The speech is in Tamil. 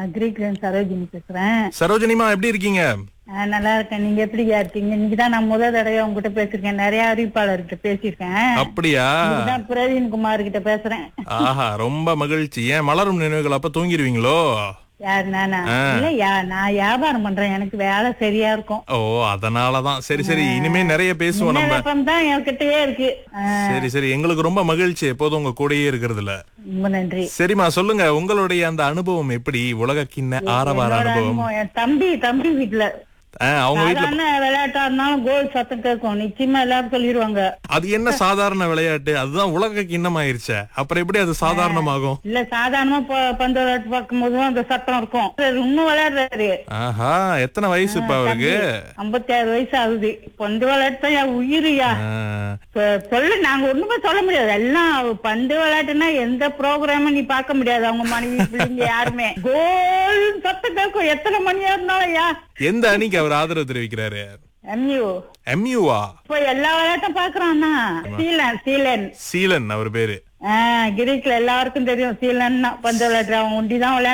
நான் கிரீக்ல இருந்து சரோஜினி பேசுறேன் சரோஜனிமா எப்படி இருக்கீங்க ஆ, நல்லா இருக்கேன் நீங்க எப்படியா இருக்கீங்க இன்னைக்கு தான் நான் முதல் தடவை உங்ககிட்ட பேசிருக்கேன் நிறைய அறிவிப்பாளர்கிட்ட பேசியிருக்கேன் அப்படியா இன்னைக்கு தான் பிரவீன் குமார் கிட்ட பேசுறேன் ஆஹா ரொம்ப மகிழ்ச்சி ஏன் மலரும் நினைவுகள் அப்ப தூங்கிடுவீங்களோ யார் நானா இல்ல யா நான் வியாபாரம் பண்றேன் எனக்கு வேலை சரியா இருக்கும் ஓ அதனாலதான் சரி சரி இனிமே நிறைய பேசுவோம் நம்ம விண்ணப்பம் தான் என்கிட்டயே இருக்கு ஆ, சரி சரி எங்களுக்கு ரொம்ப மகிழ்ச்சி எப்போதும் உங்க கூடயே இருக்கிறதுல ரொம்ப நன்றி சரிம்மா சொல்லுங்க உங்களுடைய அந்த அனுபவம் எப்படி உலக கிண்ண ஆரவார என்னோட அனுபவம் அனுபவம், என் தம்பி தம்பி வீட்டுல ஆ, அவங்க வீட்டுல சாதாரண விளையாட்டா இருந்தாலும் கோல் சத்தம் கேட்கும் நிச்சயமா எல்லாரும் சொல்லிடுவாங்க அது என்ன சாதாரண விளையாட்டு அதுதான் உலக கிண்ணம் ஆயிருச்சே அப்புறம் எப்படி அது சாதாரணமாகும் இல்ல சாதாரணமா ப- பந்து விளையாட்டு பார்க்கும் போதும் அந்த சத்தம் இருக்கும் சரி, இன்னும் விளையாடுறாரு ஆஹா எத்தனை வயசு இப்ப அவருக்கு ஐம்பத்தி ஆறு வயசு ஆகுது பந்து விளையாட்டு தான் என் உயிருயா ஆ, இப்ப சொல்லு நாங்க ஒண்ணுமே சொல்ல முடியாது எல்லாம் பந்து விளையாட்டுனா எந்த ப்ரோக்ராமும் நீ பார்க்க முடியாது அவங்க மனைவி பிள்ளைங்க யாருமே கோல் சத்தம் கேட்கும் எத்தனை மணியா இருந்தாலும் யா எந்த அணிக்கு அவர் ஆதரவு தெரிவிக்கிறாரு எம்யூ எம்யூவா இப்ப எல்லா விளையாட்டும் பாக்குறான்னா சீலன் சீலன் சீலன் அவர் பேரு ஆஹ் கிரீக்ல எல்லாருக்கும் தெரியும் சீலன்னா பந்து விளையாட்டு அவன் ஒண்டிதான் விளையாண்டு